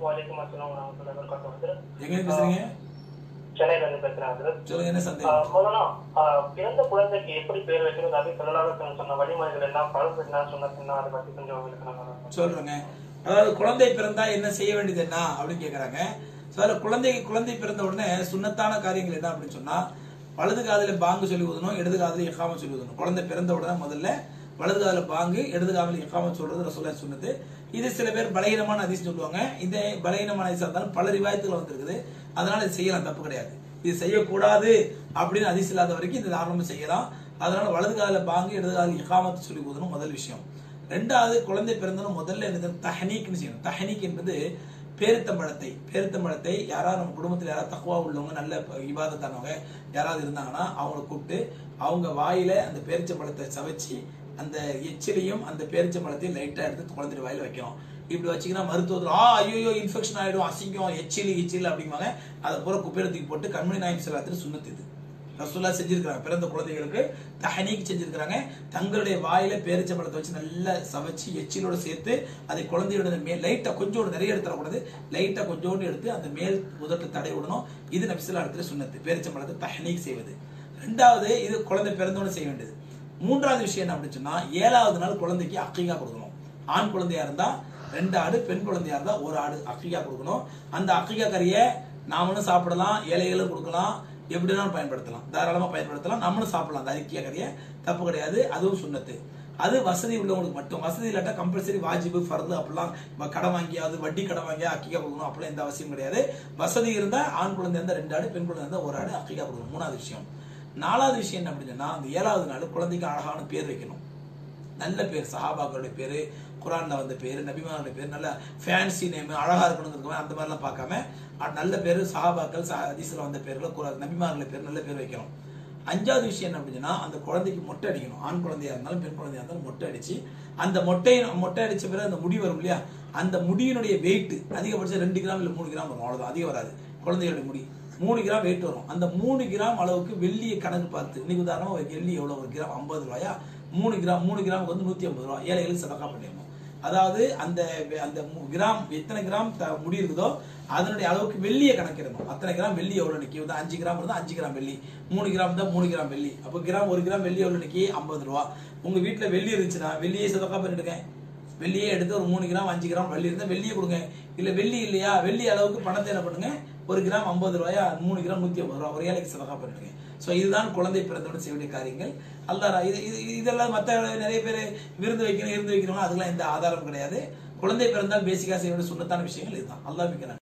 வலைக்கும் அஸ்ஸலாம் வரஹ்மத்துல்லாஹி வபரகாத்துஹு எங்க பேசுறீங்க சென்னையில இருந்து பேசுறேன் ஹஜ்ரத். சொல்லுங்க என்ன சந்தேகம் ஆஹ் முதல்ல ஆஹ் பிறந்த குழந்தைக்கு எப்படி பேர் வைக்கணும் நபி ஸல்லல்லாஹு அலைஹி வஸல்லம் சொன்ன வழிமுறைகள் என்ன பழம் என்ன சுன்னத் என்ன அதை பத்தி கொஞ்சம் விளக்கணும் சொல்றேங்க அதாவது குழந்தை பிறந்தா என்ன செய்ய வேண்டியது என்ன அப்படின்னு கேக்குறாங்க So, அதுல குழந்தை குழந்தை பிறந்த உடனே சுண்ணத்தான காரியங்கள் என்ன அப்படின்னு சொன்னா வலது காதுல பாங்கு சொல்லி ஊதணும் இடது காதுல எக்காம சொல்லி ஊதணும் குழந்தை பிறந்த உடனே முதல்ல வலது காதுல பாங்கு இடது காதுல எக்காம சொல்றது ரசூலா சொன்னது இது சில பேர் பலகீனமான அதிசயம் சொல்லுவாங்க இந்த பலகீனமான அதிசயம் இருந்தாலும் பல ரிவாயத்துகள் வந்திருக்குது அதனால இது செய்யலாம் தப்பு கிடையாது இது செய்யக்கூடாது அப்படின்னு அதிசயம் இல்லாத வரைக்கும் இது தாராளமா செய்யலாம் அதனால வலது காதுல பாங்கு இடது காதுல எக்காமத்து சொல்லி ஊதணும் முதல் விஷயம் ரெண்டாவது குழந்தை பிறந்தனும் முதல்ல என்னது தஹனீக்னு செய்யணும் தஹனீக் என்பது பேரித்தம்பழத்தை பேரித்தம்பழத்தை யாராவது நம்ம குடும்பத்தில் யாராவது தக்குவா உள்ளவங்க நல்ல இபாதத்தானவங்க யாராவது இருந்தாங்கன்னா அவங்கள கூப்பிட்டு அவங்க வாயில அந்த பேரிச்சம்பழத்தை சவைச்சு அந்த எச்சிலையும் அந்த பேரிச்சம்பழத்தையும் லைட்டா எடுத்து குழந்தை வாயில வைக்கணும் இப்படி வச்சீங்கன்னா மருத்துவத்தில் ஆ ஐயோ இன்ஃபெக்ஷன் ஆயிடும் அசிங்கம் எச்சிலி எச்சில் அப்படிம்பாங்க அதை பூரா குப்பையில தூக்கி போட்டு கண்மணி நாயம் செல்லாத்திர சுண்ணத்து இது ரசூல்லா செஞ்சிருக்காங்க பிறந்த குழந்தைகளுக்கு தஹனீக் செஞ்சிருக்காங்க தங்களுடைய வாயில பேரிச்சம்பழத்தை வச்சு நல்லா சமைச்சு எச்சிலோட சேர்த்து அதை குழந்தையோட மேல் லைட்டா கொஞ்சோண்டு நிறைய எடுத்துடக்கூடாது லைட்டா கொஞ்சோண்டு எடுத்து அந்த மேல் உதட்டை தடை விடணும் இது நபிசுல்லா இடத்துல சுண்ணத்து பேரிச்சம்பழத்தை தஹனீக் செய்வது ரெண்டாவது இது குழந்தை பிறந்தோன்னு செய்ய வேண்டியது மூன்றாவது விஷயம் என்ன அப்படின்னு சொன்னா ஏழாவது நாள் குழந்தைக்கு அக்கீகா கொடுக்கணும் ஆண் குழந்தையா இருந்தா ரெண்டு ஆடு பெண் குழந்தையா இருந்தா ஒரு ஆடு அக்கீகா கொடுக்கணும் அந்த அக்கீகா கறியை நாமளும் சாப்பிடலாம் ஏழைகளும் கொடுக்கலாம் எப்படினாலும் பயன்படுத்தலாம் தாராளமா பயன்படுத்தலாம் நம்மளும் சாப்பிடலாம் அந்த அரிக்கிய கறியை தப்பு கிடையாது அதுவும் சுண்ணத்து அது வசதி உள்ளவங்களுக்கு மட்டும் வசதி இல்லாட்டா கம்பல்சரி வாஜிபு ஃபர்து அப்படிலாம் ம- கடன் வாங்கியாவது வட்டி கடன் வாங்கியா அக்கிகா கொடுக்கணும் அப்படிலாம் எந்த அவசியம் கிடையாது வசதி இருந்தா ஆண் குழந்தை இருந்தா ரெண்டு ஆடு பெண் குழந்தை இருந்தா ஒரு ஆடு அக்கிகா கொடுக்கணும் மூணாவது விஷயம் நாலாவது விஷயம் என்ன அப்படின்னு சொன்னா அந்த ஏழாவது நாள் குழந்தைக்கு அழகான பேர் வைக்கணும் நல்ல பேர் சஹாபாக்களுடைய பேரு குரான்ல வந்த பேரு நபிமானுடைய பேர் நல்ல ஃபேன்சி நேம் அழகா இருக்கணுங்கிறது அந்த மாதிரிலாம் பார்க்காம அஹ் நல்ல பேரு சஹாபாக்கள் சஹ- ஹதீஸ்ல வந்த பேர்கள் குரான் நபிமானுடைய பேர் நல்ல பேர் வைக்கணும் அஞ்சாவது விஷயம் என்ன அப்படின்னா அந்த குழந்தைக்கு மொட்டை அடிக்கணும் ஆண் குழந்தையா இருந்தாலும் பெண் குழந்தையா இருந்தாலும் மொட்டை அடிச்சு அந்த மொட்டை மொட்டை அடிச்ச பிறகு அந்த முடி வரும் இல்லையா அந்த முடியினுடைய வெயிட் அதிகபட்சம் ரெண்டு கிராம் இல்ல மூணு கிராம் வரும் அவ்வளவுதான் அதிகம் வராது குழந்தைகளுடைய முடி மூணு கிராம் வெயிட் வரும் அந்த மூணு கிராம் அளவுக்கு வெள்ளியை கணக்கு பார்த்து இன்னைக்கு உதாரணமா ஒரு வெள்ளி எவ்வளவு ஒரு கிராம் ஐம்பது ரூபாயா மூணு கிராம் மூணு கிராமுக்கு வந்து நூத்தி ஐம்பது ரூபா ஏழைகளுக்கு சதக்கா பண்ணிடணும் அதாவது அந்த வெ- அந்த மு- கிராம் எத்தனை கிராம் த- முடி இருக்குதோ அதனுடைய அளவுக்கு வெள்ளியை கணக்கிடணும் அத்தனை கிராம் வெள்ளி எவ்வளவு நிக்கி வந்து அஞ்சு கிராம் இருந்தா அஞ்சு கிராம் வெள்ளி மூணு கிராம் தான் மூணு கிராம் வெள்ளி அப்போ கிராம் ஒரு கிராம் வெள்ளி எவ்வளவு நிக்கி ஐம்பது ரூபா உங்க வீட்டுல வெள்ளி இருந்துச்சுன்னா வெள்ளியை சதக்கா பண்ணிடுங்க வெள்ளியே எடுத்து ஒரு மூணு கிராம் அஞ்சு கிராம் வெள்ளி இருந்தா வெள்ளியை கொடுங்க இல்ல வெள்ளி இல்லையா வெள்ளி அளவுக்கு பணத்தை என்ன பண்ணுங்க ஒரு கிராம் ஐம்பது ரூபாயா மூணு கிராம் நூத்தி ஐம்பது ரூபா ஒரு ஏழைக்கு சதக்கா பண்ணிடுங்க சோ இதுதான் குழந்தை பிறந்தவுடன் செய்ய வேண்டிய காரியங்கள் அல்லாஹ் இது இது- இதெல்லாம் மத்த நிறைய பேர் விருந்து வைக்கணும் இருந்து வைக்கணும் அதெல்லாம் எந்த ஆதாரம் கிடையாது குழந்தை பிறந்தால் பேசிக்கா செய்ய வேண்டிய சுண்ணத்தான விஷயங்கள் இதுதான் அல்லாஹ் மிக்க நன்றி.